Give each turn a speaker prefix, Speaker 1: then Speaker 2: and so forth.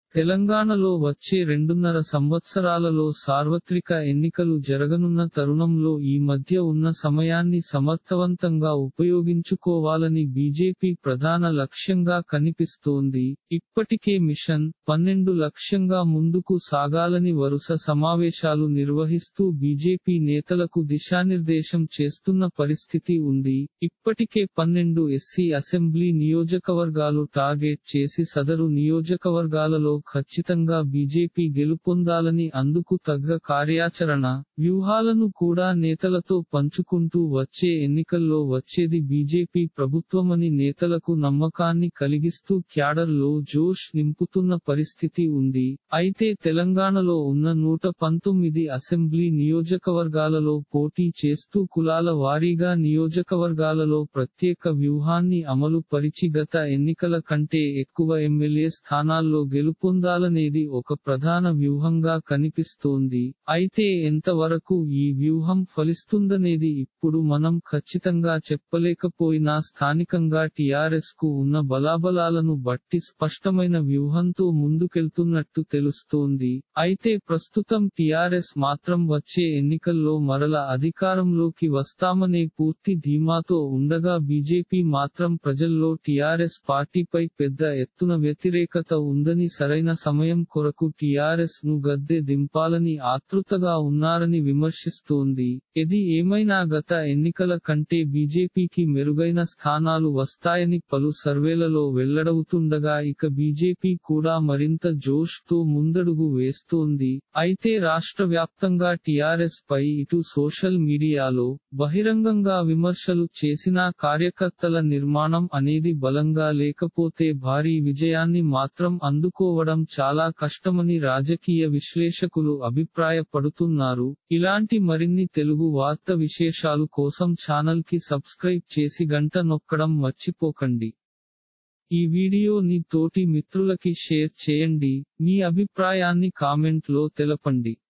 Speaker 1: తెలంగాణలో వచ్చే రెండున్నర సంవత్సరాలలో సార్వత్రిక ఎన్నికలు జరగనున్న తరుణంలో ఈ మధ్య ఉన్న సమయాన్ని సమర్థవంతంగా ఉపయోగించుకోవాలని బీజేపీ ప్రధాన లక్ష్యంగా కనిపిస్తోంది ఇప్పటికే మిషన్ పన్నెండు లక్ష్యంగా ముందుకు సాగాలని వరుస సమావేశాలు నిర్వహిస్తూ బీజేపీ నేతలకు దిశానిర్దేశం చేస్తున్న పరిస్థితి ఉంది ఇప్పటికే పన్నెండు ఎస్సీ అసెంబ్లీ నియోజకవర్గాలు టార్గెట్ చేసి సదరు నియోజకవర్గాలలో ఖచ్చితంగా బీజేపీ గెలుపొందాలని అందుకు తగ్గ కార్యాచరణ వ్యూహాలను కూడా నేతలతో పంచుకుంటూ వచ్చే ఎన్నికల్లో వచ్చేది బీజేపీ ప్రభుత్వమని నేతలకు నమ్మకాన్ని కలిగిస్తూ క్యాడర్ లో జోష్ నింపుతున్న పరిస్థితి ఉంది అయితే తెలంగాణలో ఉన్న నూట పంతొమ్మిది అసెంబ్లీ నియోజకవర్గాలలో పోటీ చేస్తూ కులాల వారీగా నియోజకవర్గాలలో ప్రత్యేక వ్యూహాన్ని అమలు పరిచి గత ఎన్నికల కంటే ఎక్కువ ఎమ్మెల్యే స్థానాల్లో గెలుపొందాలనేది ఒక ప్రధాన వ్యూహంగా కనిపిస్తోంది అయితే ఎంతవరకు ఈ వ్యూహం ఫలిస్తుందనేది ఇప్పుడు మనం ఖచ్చితంగా చెప్పలేకపోయినా స్థానికంగా టీఆర్ఎస్ కు ఉన్న బలాబలాలను బట్టి స్పష్టమైన వ్యూహంతో ముందుకెళ్తున్నట్టు తెలుస్తోంది అయితే ప్రస్తుతం టీఆర్ఎస్ మాత్రం వచ్చే ఎన్నికల్లో మరల అధికారంలోకి వస్తామనే పూర్తి ధీమాతో ఉండగా బీజేపీ మాత్రం ప్రజల్లో టీఆర్ఎస్ పార్టీపై పెద్ద ఎత్తున వ్యతిరేకత ఉందని సరైన సమయం కొరకు టీఆర్ఎస్ ను గద్దె దింపాలని ఆతృతగా ఉన్నారని విమర్శిస్తోంది ఇది ఏమైనా గత ఎన్నికల కంటే బీజేపీకి మెరుగైన స్థానాలు వస్తాయని పలు సర్వేలలో వెల్లడవుతుండగా ఇక బీజేపీ కూడా మరింత జోష్ తో ముందడుగు వేస్తోంది అయితే రాష్ట్ర వ్యాప్తంగా టీఆర్ఎస్ పై ఇటు సోషల్ మీడియాలో బహిరంగంగా విమర్శలు చేసినా కార్యకర్తల నిర్మాణం అనేది బలంగా లేకపోతే భారీ విజయాన్ని మాత్రం అందుకోవడం చాలా కష్టమని రాజకీయ విశ్లేషకులు అభిప్రాయపడుతున్నారు ఇలాంటి మరిన్ని తెలుగు వార్త విశేషాలు కోసం ఛానల్ కి సబ్స్క్రైబ్ చేసి గంట నొక్కడం మర్చిపోకండి ఈ వీడియోని తోటి మిత్రులకి షేర్ చేయండి మీ అభిప్రాయాన్ని కామెంట్ లో తెలపండి